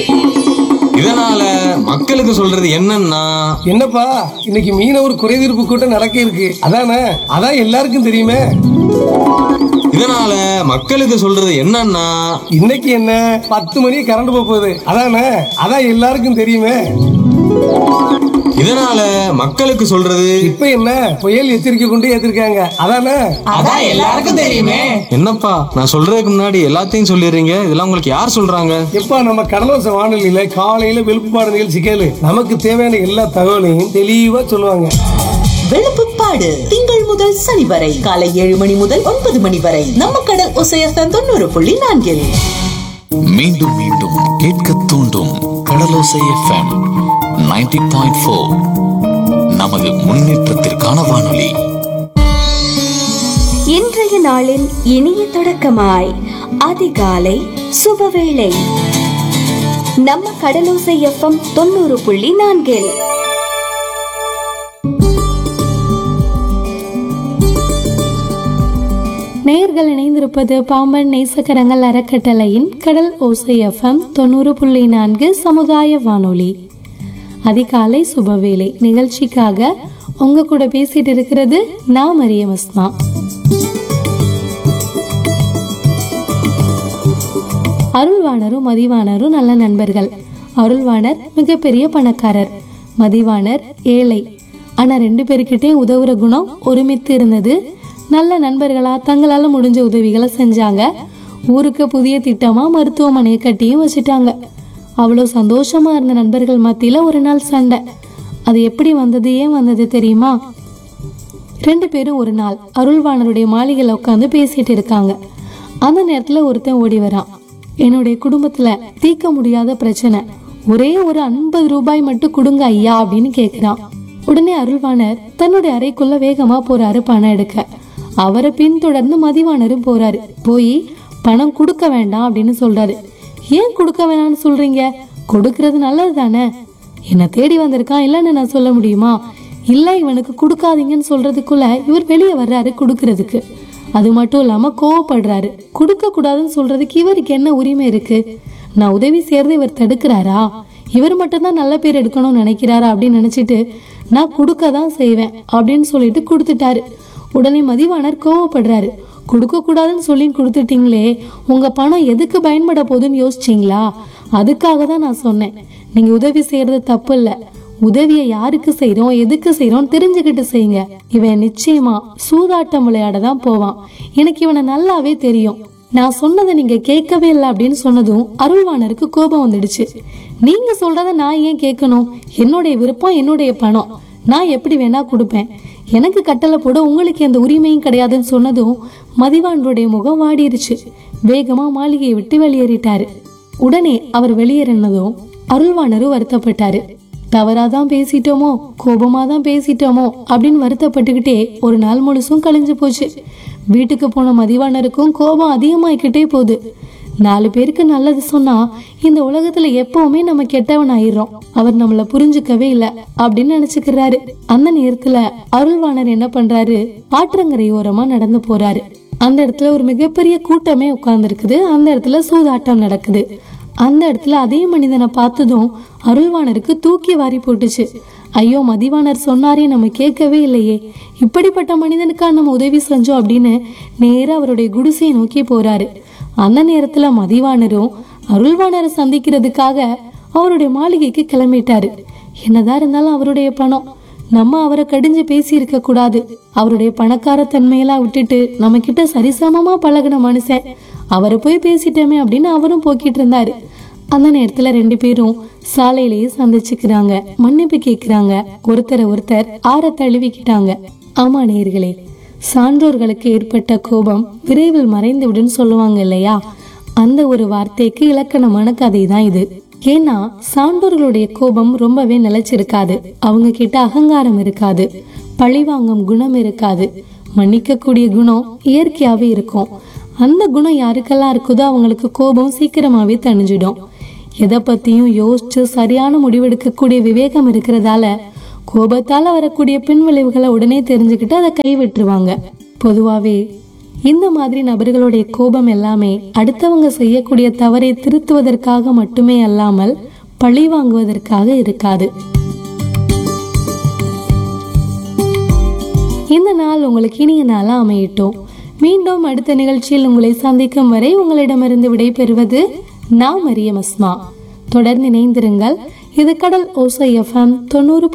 இதனால மக்களுக்கு சொல்றது என்னன்னா என்னப்பா இன்னைக்கு மீனவர் குறைதீர்ப்பு கூட்டம் நடக்க இருக்கு அதானே அதான் எல்லாருக்கும் தெரியுமே இதனால மக்களுக்கு சொல்றது என்னன்னா இன்னைக்கு என்ன பத்து மணி கரண்ட் போக போகுது அதானே அதான் எல்லாருக்கும் தெரியுமே இதனால மக்களுக்கு சொல்றது இப்ப என்ன புயல் எச்சரிக்கை கொண்டு ஏத்திருக்காங்க அதானே அதான் எல்லாருக்கும் தெரியுமே என்னப்பா நான் சொல்றதுக்கு முன்னாடி எல்லாத்தையும் சொல்லிடுறீங்க இதெல்லாம் உங்களுக்கு யார் சொல்றாங்க எப்பா நம்ம கடலோச வானொலியில காலையில வெளுப்புப்பாடு நிகழ்ச்சி கேளு நமக்கு தேவையான எல்லா தகவலையும் தெளிவா சொல்லுவாங்க வெளுப்புப்பாடு திங்கள் முதல் சனி வரை காலை ஏழு மணி முதல் ஒன்பது மணி வரை நம்ம கடல் ஒசையத்தன் தொண்ணூறு புள்ளி நான்கில் மீண்டும் மீண்டும் கேட்க தூண்டும் கடலோசை எஃப்எம் 90.4 பாயிண்ட் ஃபோர் நமது முன்னேற்றத்திற்கான வானொலி இன்றைய நாளின் இனிய தொடக்கமாய் அதிகாலை சுபவேளை நம்ம கடலோசை எஃப்எம் தொண்ணூறு புள்ளி நான்கில் நேயர்கள் இணைந்திருப்பது பாம்பன் நேசக்கரங்கள் அறக்கட்டளையின் கடல் ஓசை எஃப்எம் தொண்ணூறு புள்ளி நான்கு சமுதாய வானொலி அதிகாலை சுபவேளை நிகழ்ச்சிக்காக உங்க கூட பேசிட்டு இருக்கிறது நான் மரியம் அஸ்மா அருள்வாணரும் மதிவாணரும் நல்ல நண்பர்கள் அருள்வாணர் மிகப்பெரிய பணக்காரர் மதிவாணர் ஏழை ஆனா ரெண்டு பேருக்கிட்டையும் உதவுற குணம் ஒருமித்து இருந்தது நல்ல நண்பர்களா தங்களால முடிஞ்ச உதவிகளை செஞ்சாங்க ஊருக்கு புதிய திட்டமா மருத்துவமனையை கட்டியும் வச்சுட்டாங்க அவ்வளோ சந்தோஷமா இருந்த நண்பர்கள் மத்தியில ஒரு நாள் சண்டை அது எப்படி வந்தது ஏன் வந்தது தெரியுமா ரெண்டு பேரும் ஒரு நாள் அருள்வாணருடைய மாளிகையில் உட்காந்து பேசிட்டு இருக்காங்க அந்த நேரத்துல ஒருத்தன் ஓடி வரான் என்னுடைய குடும்பத்துல தீர்க்க முடியாத பிரச்சனை ஒரே ஒரு ஐம்பது ரூபாய் மட்டும் கொடுங்க ஐயா அப்படின்னு கேக்குறான் உடனே அருள்வாணர் தன்னுடைய அறைக்குள்ள வேகமா போறாரு பணம் எடுக்க அவரை பின்தொடர்ந்து மதிவாணரும் போறாரு போய் பணம் கொடுக்க வேண்டாம் அப்படின்னு சொல்றாரு ஏன் கொடுக்க வேணாம்னு சொல்றீங்க கொடுக்கறது நல்லது தானே என்ன தேடி வந்திருக்கான் இல்லைன்னு நான் சொல்ல முடியுமா இல்ல இவனுக்கு கொடுக்காதீங்கன்னு சொல்றதுக்குள்ள இவர் வெளியே வர்றாரு கொடுக்கறதுக்கு அது மட்டும் இல்லாம கோவப்படுறாரு கொடுக்க கூடாதுன்னு சொல்றதுக்கு இவருக்கு என்ன உரிமை இருக்கு நான் உதவி செய்யறதை இவர் தடுக்கிறாரா இவர் மட்டும்தான் நல்ல பேர் எடுக்கணும்னு நினைக்கிறாரா அப்படின்னு நினைச்சிட்டு நான் கொடுக்க தான் செய்வேன் அப்படின்னு சொல்லிட்டு கொடுத்துட்டாரு உடனே மதிவாணர் கோவப்படுறாரு கொடுக்க கூடாதுன்னு சொல்லி கொடுத்துட்டீங்களே உங்க பணம் எதுக்கு பயன்பட போகுதுன்னு யோசிச்சீங்களா அதுக்காக தான் நான் சொன்னேன் நீங்க உதவி செய்யறது தப்பு இல்ல உதவியை யாருக்கு செய்றோம் எதுக்கு செய்றோம் தெரிஞ்சுக்கிட்டு செய்யுங்க இவன் நிச்சயமா சூதாட்டம் விளையாட தான் போவான் எனக்கு இவனை நல்லாவே தெரியும் நான் சொன்னதை நீங்க கேட்கவே இல்லை அப்படின்னு சொன்னதும் அருள்வாணருக்கு கோபம் வந்துடுச்சு நீங்க சொல்றத நான் ஏன் கேட்கணும் என்னுடைய விருப்பம் என்னுடைய பணம் நான் எப்படி வேணா கொடுப்பேன் எனக்கு கட்டளை போட உங்களுக்கு எந்த உரிமையும் கிடையாதுன்னு சொன்னதும் மதிவாணருடைய முகம் வாடிருச்சு வேகமா மாளிகையை விட்டு வெளியேறிட்டாரு உடனே அவர் வெளியேறினதும் அருள்வாணரு வருத்தப்பட்டாரு தவறாதான் பேசிட்டோமோ கோபமா தான் பேசிட்டோமோ அப்படின்னு வருத்தப்பட்டுக்கிட்டே ஒரு நாள் முழுசும் கழிஞ்சு போச்சு வீட்டுக்கு போன மதிவாணருக்கும் கோபம் அதிகமாயிக்கிட்டே போகுது நாலு பேருக்கு நல்லது சொன்னா இந்த உலகத்துல எப்பவுமே நம்ம கெட்டவன் ஆயிடுறோம் அவர் நம்மள புரிஞ்சுக்கவே இல்ல அப்படின்னு நினைச்சுக்கிறாரு அந்த நேரத்துல அருள்வாணர் என்ன பண்றாரு ஆற்றங்கரை ஓரமா நடந்து போறாரு அந்த இடத்துல ஒரு மிகப்பெரிய கூட்டமே உட்கார்ந்துருக்குது அந்த இடத்துல சூதாட்டம் நடக்குது அந்த இடத்துல அதே மனிதனை பார்த்ததும் அருள்வாணருக்கு தூக்கி வாரி போட்டுச்சு ஐயோ மதிவாணர் சொன்னாரே நம்ம கேட்கவே இல்லையே இப்படிப்பட்ட மனிதனுக்கா நம்ம உதவி செஞ்சோம் அப்படின்னு நேரா அவருடைய குடிசையை நோக்கி போறாரு அந்த நேரத்துல மதிவாணரும் அருள்வாணரை சந்திக்கிறதுக்காக அவருடைய மாளிகைக்கு கிளம்பிட்டாரு என்னதான் இருந்தாலும் அவருடைய பணம் நம்ம அவரை கடிஞ்சு பேசி இருக்க கூடாது அவருடைய பணக்கார தன்மையெல்லாம் விட்டுட்டு நம்ம கிட்ட சரிசமமா பழகின மனுஷன் அவரை போய் பேசிட்டோமே அப்படின்னு அவரும் போக்கிட்டு இருந்தாரு அந்த நேரத்துல ரெண்டு பேரும் சாலையிலேயே சந்திச்சுக்கிறாங்க மன்னிப்பு கேக்குறாங்க ஒருத்தரை ஒருத்தர் ஆற தழுவிக்கிட்டாங்க ஆமா நேர்களே சான்றோர்களுக்கு ஏற்பட்ட கோபம் விரைவில் மறைந்து விடுன்னு சொல்லுவாங்க இல்லையா அந்த ஒரு வார்த்தைக்கு இலக்கணமான கதை தான் இது ஏன்னா சான்றோர்களுடைய கோபம் ரொம்பவே நிலைச்சிருக்காது அவங்க கிட்ட அகங்காரம் இருக்காது பழிவாங்கும் குணம் இருக்காது மன்னிக்கக்கூடிய குணம் இயற்கையாவே இருக்கும் அந்த குணம் யாருக்கெல்லாம் இருக்குதோ அவங்களுக்கு கோபம் சீக்கிரமாவே தணிஞ்சிடும் எதை பத்தியும் யோசிச்சு சரியான முடிவெடுக்கக்கூடிய விவேகம் இருக்கிறதால கோபத்தால வரக்கூடிய பின்விளைவுகளை உடனே தெரிஞ்சுக்கிட்டு அதை கைவிட்டுருவாங்க பொதுவாவே இந்த மாதிரி நபர்களுடைய கோபம் எல்லாமே அடுத்தவங்க செய்யக்கூடிய தவறை திருத்துவதற்காக மட்டுமே அல்லாமல் பழி வாங்குவதற்காக இருக்காது இந்த நாள் உங்களுக்கு இனிய நாளா அமையட்டும் மீண்டும் அடுத்த நிகழ்ச்சியில் உங்களை சந்திக்கும் வரை உங்களிடமிருந்து விடைபெறுவது நான் மரியம் அஸ்மா தொடர்ந்து இணைந்திருங்கள் இது கடல் ஓசை எஃப்எம் தொண்ணூறு